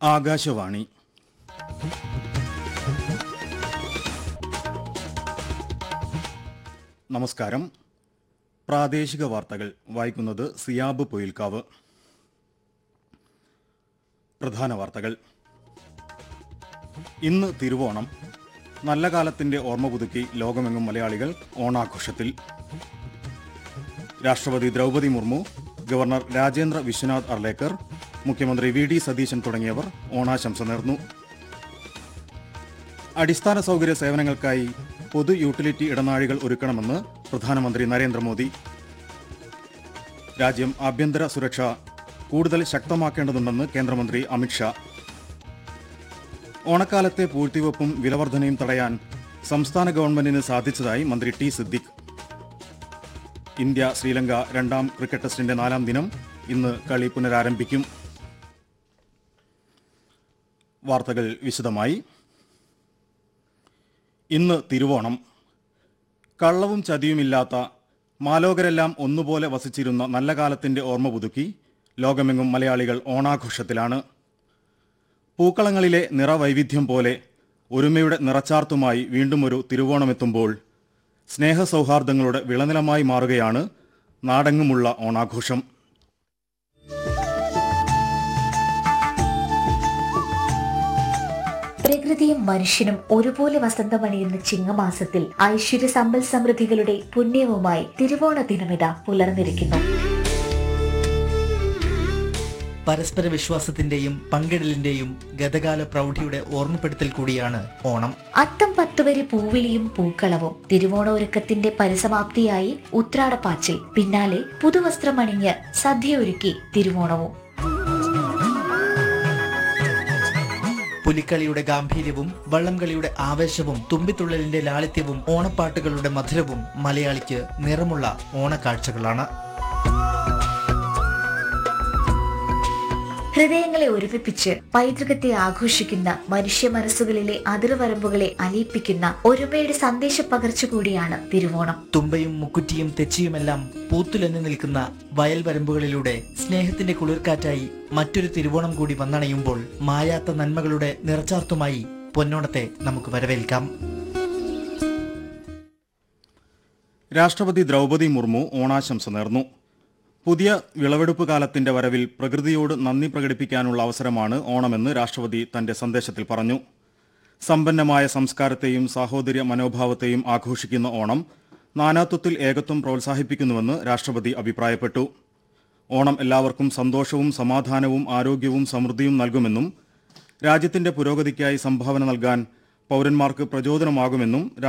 ആകാശവാണി നമസ്കാരം പ്രാദേശിക വാർത്തകൾ വായിക്കുന്നത് സിയാബ് പൊയിൽക്കാവ് പ്രധാന വാർത്തകൾ ഇന്ന് തിരുവോണം നല്ല കാലത്തിന്റെ ഓർമ്മ പുതുക്കി ലോകമെങ്ങും മലയാളികൾ ഓണാഘോഷത്തിൽ രാഷ്ട്രപതി ദ്രൗപദി മുർമു ഗവർണർ രാജേന്ദ്ര വിശ്വനാഥ് അർലേക്കർ മുഖ്യമന്ത്രി വി ഡി സതീശൻ തുടങ്ങിയവർ ഓണാശംസ നേർന്നു അടിസ്ഥാന സൗകര്യ സേവനങ്ങൾക്കായി പൊതു യൂട്ടിലിറ്റി ഇടനാഴികൾ ഒരുക്കണമെന്ന് പ്രധാനമന്ത്രി നരേന്ദ്രമോദി രാജ്യം ആഭ്യന്തര സുരക്ഷ കൂടുതൽ ശക്തമാക്കേണ്ടതുണ്ടെന്ന് കേന്ദ്രമന്ത്രി അമിത്ഷാ ഓണക്കാലത്തെ പൂഴ്ത്തിവെപ്പും വിലവർധനയും തടയാൻ സംസ്ഥാന ഗവൺമെന്റിന് സാധിച്ചതായി മന്ത്രി ടി സിദ്ദിഖ് ഇന്ത്യ ശ്രീലങ്ക രണ്ടാം ക്രിക്കറ്റ് ടെസ്റ്റിന്റെ നാലാം ദിനം ഇന്ന് കളി പുനരാരംഭിക്കും വാർത്തകൾ വിശദമായി ഇന്ന് തിരുവോണം കള്ളവും ചതിയുമില്ലാത്ത മാലോകരെല്ലാം ഒന്നുപോലെ വസിച്ചിരുന്ന നല്ല കാലത്തിന്റെ ഓർമ്മ പുതുക്കി ലോകമെങ്ങും മലയാളികൾ ഓണാഘോഷത്തിലാണ് പൂക്കളങ്ങളിലെ നിറവൈവിധ്യം പോലെ ഒരുമയുടെ നിറച്ചാർത്തുമായി വീണ്ടും ഒരു തിരുവോണമെത്തുമ്പോൾ സ്നേഹസൗഹാർദ്ദങ്ങളുടെ വിളനിലമായി മാറുകയാണ് നാടെങ്ങുമുള്ള ഓണാഘോഷം പ്രകൃതിയും മനുഷ്യനും ഒരുപോലെ വസന്തമണിയുന്ന ചിങ്ങമാസത്തിൽ ഐശ്വര്യ സമ്പൽ സമൃദ്ധികളുടെ പുണ്യവുമായി തിരുവോണ ദിനമിത പുലർന്നിരിക്കുന്നു പരസ്പര വിശ്വാസത്തിന്റെയും പങ്കിടലിന്റെയും ഗതകാല പ്രൗഢിയുടെ ഓർമ്മപ്പെടുത്തൽ കൂടിയാണ് ഓണം അത്തം പത്തുവരി പൂവിളിയും പൂക്കളവും തിരുവോണ ഒരുക്കത്തിന്റെ പരിസമാപ്തിയായി ഉത്രാടപ്പാച്ചിൽ പിന്നാലെ പുതുവസ്ത്രമണിഞ്ഞ് സദ്യയൊരുക്കി തിരുവോണവും പുലിക്കളിയുടെ ഗാംഭീര്യവും വള്ളംകളിയുടെ ആവേശവും തുമ്പിത്തുള്ളലിന്റെ ലാളിത്യവും ഓണപ്പാട്ടുകളുടെ മധുരവും മലയാളിക്ക് നിറമുള്ള ഓണക്കാഴ്ചകളാണ് ഹൃദയങ്ങളെ ഒരുമിപ്പിച്ച് പൈതൃകത്തെ ആഘോഷിക്കുന്ന മനുഷ്യ മനസ്സുകളിലെ അതിർവരമ്പുകളെ അലിയിപ്പിക്കുന്ന ഒരുമയുടെ സന്ദേശ പകർച്ച കൂടിയാണ് തിരുവോണം തുമ്പയും മുക്കുറ്റിയും തെച്ചിയുമെല്ലാം പൂത്തുലഞ്ഞു നിൽക്കുന്ന വയൽ വരമ്പുകളിലൂടെ സ്നേഹത്തിന്റെ കുളിർക്കാറ്റായി മറ്റൊരു തിരുവോണം കൂടി വന്നണയുമ്പോൾ മായാത്ത നന്മകളുടെ നിറച്ചാർത്തുമായി പൊന്നോണത്തെ നമുക്ക് വരവേൽക്കാം രാഷ്ട്രപതി ദ്രൗപദി മുർമു ഓണാശംസ നേർന്നു പുതിയ വിളവെടുപ്പ് കാലത്തിന്റെ വരവിൽ പ്രകൃതിയോട് നന്ദി പ്രകടിപ്പിക്കാനുള്ള അവസരമാണ് ഓണമെന്ന് രാഷ്ട്രപതി തന്റെ സന്ദേശത്തിൽ പറഞ്ഞു സമ്പന്നമായ സംസ്കാരത്തെയും സാഹോദര്യ മനോഭാവത്തെയും ആഘോഷിക്കുന്ന ഓണം നാനാത്വത്തിൽ ഏകത്വം പ്രോത്സാഹിപ്പിക്കുന്നുവെന്ന് രാഷ്ട്രപതി അഭിപ്രായപ്പെട്ടു ഓണം എല്ലാവർക്കും സന്തോഷവും സമാധാനവും ആരോഗ്യവും സമൃദ്ധിയും നൽകുമെന്നും രാജ്യത്തിന്റെ പുരോഗതിക്കായി സംഭാവന നൽകാൻ പൌരന്മാർക്ക് പ്രചോദനമാകുമെന്നും